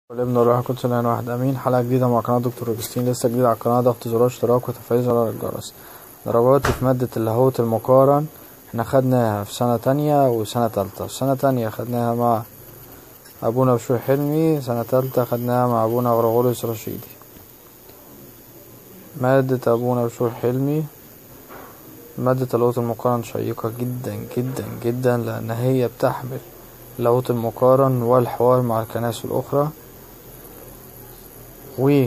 والابن والروح القدس الآن واحد أمين حلقة جديدة مع قناة دكتور أوجستين لسه جديد على القناة ضغط زرار اشتراك وتفعيل زرار الجرس درجاتي في مادة اللاهوت المقارن احنا خدناها في سنة تانية وسنة تالتة في سنة تانية خدناها مع أبونا بشوي حلمي سنة تالتة خدناها مع أبونا غرغوريوس رشيدي مادة أبونا بشوي حلمي مادة اللاهوت المقارن شيقة جدا جدا جدا لأن هي بتحمل اللاهوت المقارن والحوار مع الكنائس الأخرى و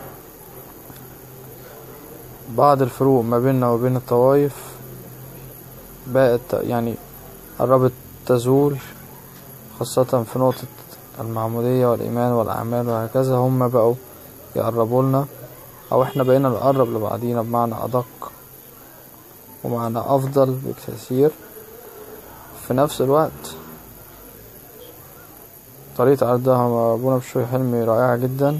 بعض الفروق ما بيننا وبين الطوائف بقت يعني قربت تزول خاصة في نقطة المعمودية والإيمان والأعمال وهكذا هم بقوا يقربوا لنا أو إحنا بقينا نقرب لبعضينا بمعنى أدق ومعنى أفضل بكثير في نفس الوقت طريقة عرضها مع أبونا بشوي حلمي رائعة جدا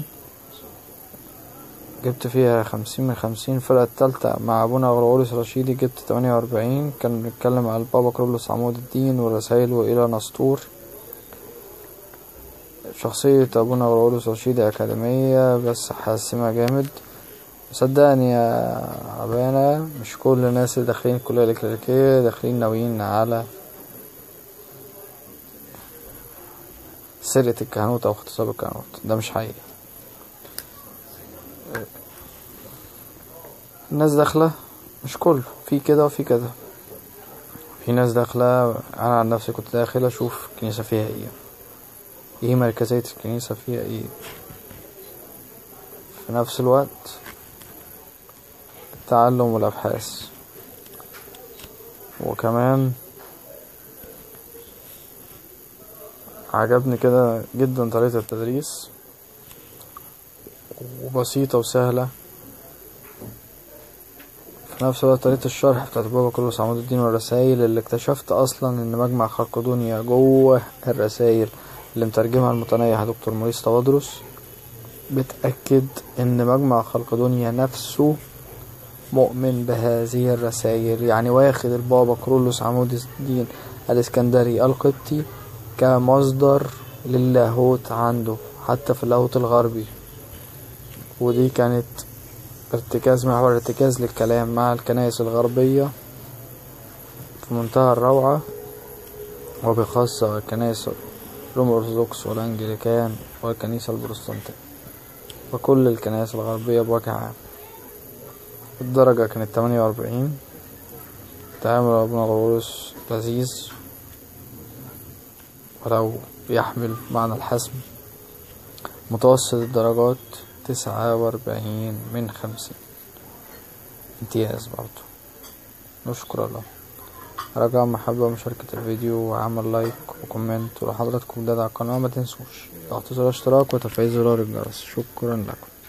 جبت فيها خمسين من خمسين الفرقة التالتة مع أبونا غرغوريوس رشيدي جبت تمانية وأربعين كان بيتكلم على البابا كرولوس عمود الدين ورسائله إلى نسطور شخصية أبونا غرغوريوس رشيدي أكاديمية بس حاسمها جامد صدقني يا أبانا مش كل الناس اللي داخلين الكلية الإكليريكية داخلين ناويين على سرقة الكهنوت أو اغتصاب الكهنوت ده مش حقيقي الناس داخلة مش كله في كده وفي كده في ناس داخلة أنا عن نفسي كنت داخل أشوف الكنيسة فيها إيه إيه مركزية الكنيسة فيها إيه في نفس الوقت التعلم والأبحاث وكمان عجبني كده جدا طريقة التدريس وبسيطة وسهلة في نفس الوقت طريقة الشرح بتاعت بابا كرولوس عمود الدين والرسايل اللي اكتشفت أصلا إن مجمع خلقدونيا جوه الرسايل اللي مترجمها المتنيح دكتور موريس توادرس بتأكد إن مجمع خلقدونيا نفسه مؤمن بهذه الرسائل يعني واخد البابا كرولوس عمود الدين الإسكندري القبطي كمصدر للاهوت عنده حتى في اللاهوت الغربي ودي كانت ارتكاز محور ارتكاز للكلام مع الكنائس الغربية في منتهى الروعة وبخاصة الكنائس الروم الأرثوذكس والأنجليكان والكنيسة البروتستانتية وكل الكنائس الغربية بوجه عام الدرجة كانت تمانية وأربعين تعامل أبونا غرغوريوس لذيذ ولو يحمل معنى الحسم متوسط الدرجات تسعة وأربعين من خمسين امتياز برضو نشكر الله رجاء محبة ومشاركة الفيديو وعمل لايك وكومنت ولو حضراتكم جداد على القناة ما تنسوش ضغط زر اشتراك وتفعيل زرار الجرس شكرا لكم